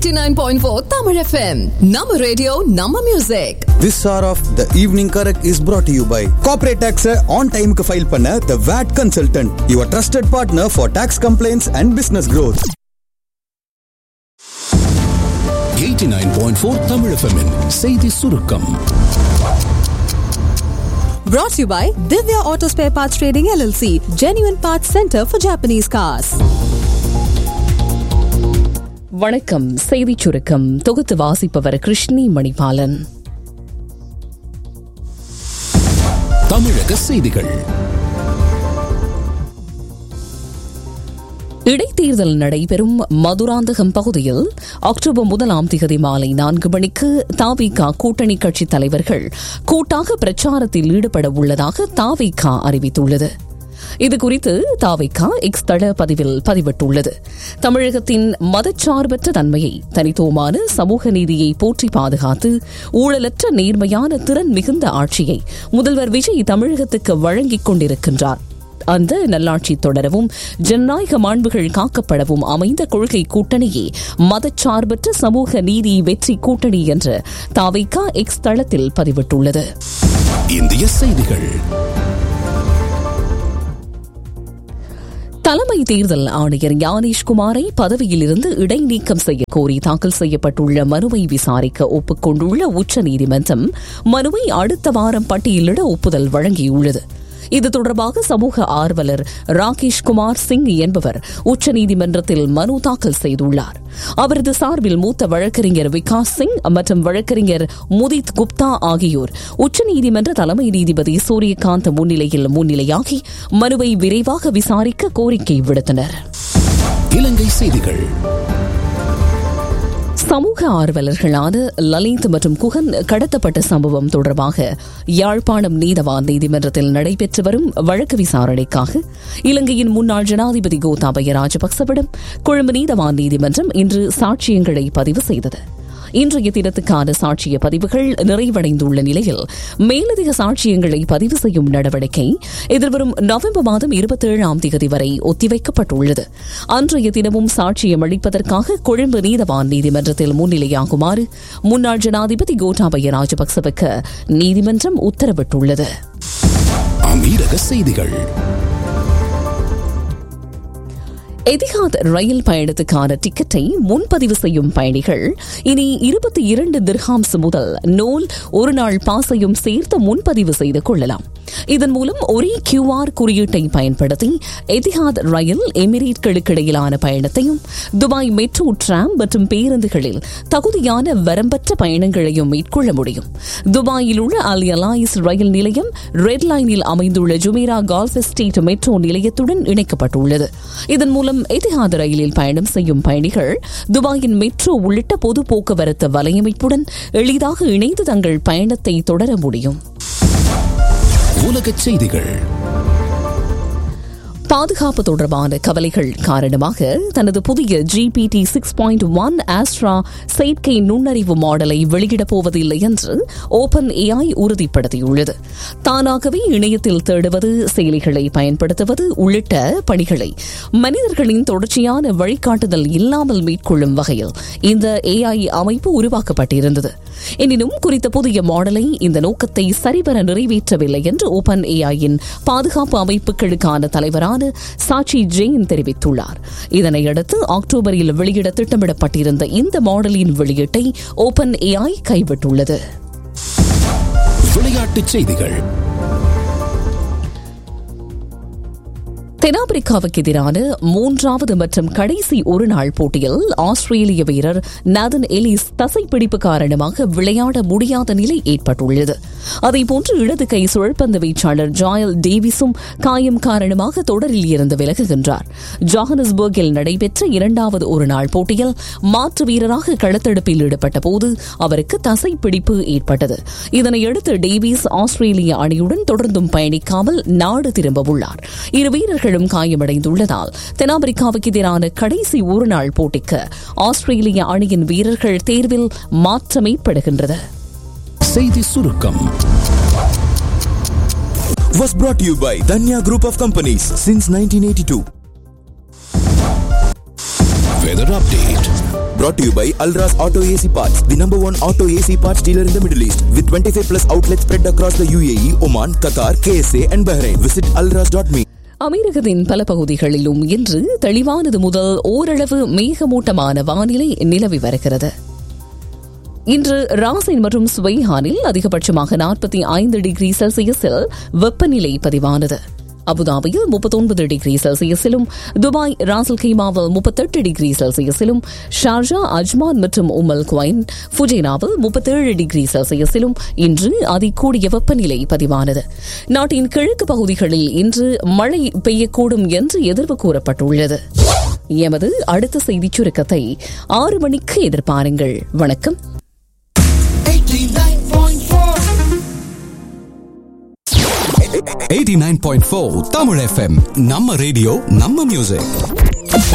89.4 Tamil FM. Nama radio, Nama music. This hour of the evening correct is brought to you by Corporate Tax on time க்கு file பண்ண The VAT Consultant, your trusted partner for tax complaints and business growth. 89.4 Tamil FM -இன் செய்தி சுருக்கம் Brought to you by Divya Auto Spare Parts Trading LLC, Genuine Parts Center for Japanese Cars. வணக்கம் செய்திச் சுருக்கம் தொகுத்து வாசிப்பவர் கிருஷ்ணி மணிபாலன் தமிழக செய்திகள் இடைத்தேர்தல் நடைபெறும் மதுராந்தகம் பகுதியில் அக்டோபர் முதலாம் திகதி மாலை நான்கு மணிக்கு தாவிகா கூட்டணி கட்சித் தலைவர்கள் கூட்டாக பிரச்சாரத்தில் ஈடுபட உள்ளதாக தாவிகா அறிவித்துள்ளது இதுகுறித்து தாவிகா எக்ஸ் தள பதிவில் பதிவிட்டுள்ளது தமிழகத்தின் மதச்சார்பற்ற தன்மையை தனித்துவமான சமூக நீதியை போற்றி பாதுகாத்து ஊழலற்ற நேர்மையான திறன் மிகுந்த ஆட்சியை முதல்வர் விஜய் தமிழகத்துக்கு வழங்கிக் கொண்டிருக்கின்றார் அந்த நல்லாட்சி தொடரவும் ஜனநாயக மாண்புகள் காக்கப்படவும் அமைந்த கொள்கை கூட்டணியே மதச்சார்பற்ற சமூக நீதி வெற்றி கூட்டணி என்று தாவைக்கா எக்ஸ் தளத்தில் பதிவிட்டுள்ளது இந்திய செய்திகள் தலைமை தேர்தல் ஆணையர் ஞானேஷ்குமாரை பதவியிலிருந்து இடைநீக்கம் செய்ய கோரி தாக்கல் செய்யப்பட்டுள்ள மனுவை விசாரிக்க ஒப்புக்கொண்டுள்ள உச்சநீதிமன்றம் மனுவை அடுத்த வாரம் பட்டியலிட ஒப்புதல் வழங்கியுள்ளது இது தொடர்பாக சமூக ஆர்வலர் ராகேஷ் குமார் சிங் என்பவர் உச்சநீதிமன்றத்தில் மனு தாக்கல் செய்துள்ளார் அவரது சார்பில் மூத்த வழக்கறிஞர் விகாஸ் சிங் மற்றும் வழக்கறிஞர் முதித் குப்தா ஆகியோர் உச்சநீதிமன்ற தலைமை நீதிபதி சூரியகாந்த் முன்னிலையில் முன்னிலையாகி மனுவை விரைவாக விசாரிக்க கோரிக்கை விடுத்தனர் இலங்கை செய்திகள் சமூக ஆர்வலர்களான லலித் மற்றும் குகன் கடத்தப்பட்ட சம்பவம் தொடர்பாக யாழ்ப்பாணம் நீதவான் நீதிமன்றத்தில் நடைபெற்று வரும் வழக்கு விசாரணைக்காக இலங்கையின் முன்னாள் ஜனாதிபதி கோத்தாபய ராஜபக்சவிடம் கொழும்பு நீதவான் நீதிமன்றம் இன்று சாட்சியங்களை பதிவு செய்தது இன்றைய தினத்துக்கான சாட்சிய பதிவுகள் நிறைவடைந்துள்ள நிலையில் மேலதிக சாட்சியங்களை பதிவு செய்யும் நடவடிக்கை எதிர்வரும் நவம்பர் மாதம் இருபத்தேழாம் தேதி வரை ஒத்திவைக்கப்பட்டுள்ளது அன்றைய தினமும் சாட்சியம் அளிப்பதற்காக கொழும்பு நீதவான் நீதிமன்றத்தில் முன்னிலையாகுமாறு முன்னாள் ஜனாதிபதி கோட்டாபய ராஜபக்சவுக்கு நீதிமன்றம் உத்தரவிட்டுள்ளது அமீரக செய்திகள் எதிகாத் ரயில் பயணத்துக்கான டிக்கெட்டை முன்பதிவு செய்யும் பயணிகள் இனி இருபத்தி இரண்டு திர்ஹாம்ஸ் முதல் நூல் ஒரு நாள் பாசையும் சேர்த்து முன்பதிவு செய்து கொள்ளலாம் இதன் மூலம் ஒரே கியூஆர் குறியீட்டை பயன்படுத்தி எதிஹாத் ரயில் எமிரேட்களுக்கு இடையிலான பயணத்தையும் துபாய் மெட்ரோ டிராம் மற்றும் பேருந்துகளில் தகுதியான வரம்பற்ற பயணங்களையும் மேற்கொள்ள முடியும் துபாயில் உள்ள அல் அலாயிஸ் ரயில் நிலையம் ரெட் லைனில் அமைந்துள்ள ஜுமேரா கால்ஃப் எஸ்டேட் மெட்ரோ நிலையத்துடன் இணைக்கப்பட்டுள்ளது இதன் மூலம் எதிஹாத் ரயிலில் பயணம் செய்யும் பயணிகள் துபாயின் மெட்ரோ உள்ளிட்ட பொது போக்குவரத்து வலையமைப்புடன் எளிதாக இணைந்து தங்கள் பயணத்தை தொடர முடியும் உலகச் செய்திகள் பாதுகாப்பு தொடர்பான கவலைகள் காரணமாக தனது புதிய GPT six point one Astra செயற்கை நுண்ணறிவு மாடலை வெளியிடப் போவதில்லை என்று ஓபன் ஏஐ உறுதிப்படுத்தியுள்ளது தானாகவே இணையத்தில் தேடுவது செயலிகளை பயன்படுத்துவது உள்ளிட்ட பணிகளை மனிதர்களின் தொடர்ச்சியான வழிகாட்டுதல் இல்லாமல் மேற்கொள்ளும் வகையில் இந்த ஏஐ அமைப்பு உருவாக்கப்பட்டிருந்தது எனினும் குறித்த புதிய மாடலை இந்த நோக்கத்தை சரிவர நிறைவேற்றவில்லை என்று ஓபன் ஏஐயின் பாதுகாப்பு அமைப்புகளுக்கான தலைவரான சாட்சி ஜெயின் தெரிவித்துள்ளார் இதனையடுத்து அக்டோபரில் வெளியிட திட்டமிடப்பட்டிருந்த இந்த மாடலின் வெளியீட்டை ஓபன் ஏஐ கைவிட்டுள்ளது விளையாட்டுச் செய்திகள் தென்னாப்பிரிக்காவுக்கு எதிரான மூன்றாவது மற்றும் கடைசி ஒருநாள் போட்டியில் ஆஸ்திரேலிய வீரர் நாதன் எலிஸ் தசைப்பிடிப்பு காரணமாக விளையாட முடியாத நிலை ஏற்பட்டுள்ளது அதேபோன்று இடது கை சுழற்பந்து வீச்சாளர் ஜாயல் டேவிஸும் காயம் காரணமாக தொடரில் இருந்து விலகுகின்றார் ஜாகனஸ்பர்கில் நடைபெற்ற இரண்டாவது ஒருநாள் போட்டியில் மாற்று வீரராக களத்தெடுப்பில் ஈடுபட்ட போது அவருக்கு தசைப்பிடிப்பு ஏற்பட்டது இதனையடுத்து டேவிஸ் ஆஸ்திரேலிய அணியுடன் தொடர்ந்தும் பயணிக்காமல் நாடு திரும்பவுள்ளார் இரு வீரர்களும் காயமடைந்துள்ளதால் தென்னாப்பிரிக்காவுக்கு எதிரான கடைசி ஒருநாள் போட்டிக்கு ஆஸ்திரேலிய அணியின் வீரர்கள் தேர்வில் மாற்றமேற்படுகின்றது செய்தி சுருக்கம் Was brought to you by Danya Group of Companies since 1982. Weather update Brought to you by Alras Auto AC Parts, the number one auto AC parts dealer in the Middle East, with 25 plus outlets spread across the UAE, Oman, Qatar, KSA, and Bahrain. Visit alras.me. அமெரிக்கத்தின் பல பகுதிகளிலும் இன்று தெளிவானது முதல் ஓரளவு மேகமூட்டமான வானிலை நிலவி வருகிறது இன்று ராசின் மற்றும் ஸ்வெய்ஹானில் அதிகபட்சமாக நாற்பத்தி ஐந்து டிகிரி செல்சியஸில் வெப்பநிலை பதிவானது அபுதாபியில் முப்பத்தொன்பது டிகிரி செல்சியஸிலும் துபாய் ராசல் கைமாவில் முப்பத்தெட்டு டிகிரி செல்சியஸிலும் ஷார்ஜா அஜ்மான் மற்றும் உமல் குவைன் ஃபுஜேனாவில் முப்பத்தேழு டிகிரி செல்சியஸிலும் இன்று அதிகூடிய வெப்பநிலை பதிவானது நாட்டின் கிழக்கு பகுதிகளில் இன்று மழை பெய்யக்கூடும் என்று எதிர்வு கூறப்பட்டுள்ளது எமது அடுத்த செய்திச் சுருக்கத்தை ஆறு மணிக்கு எதிர்பாருங்கள் வணக்கம் 89.4 தமிழ் எஃப்எம் நம்ம ரேடியோ நம்ம மியூசிக்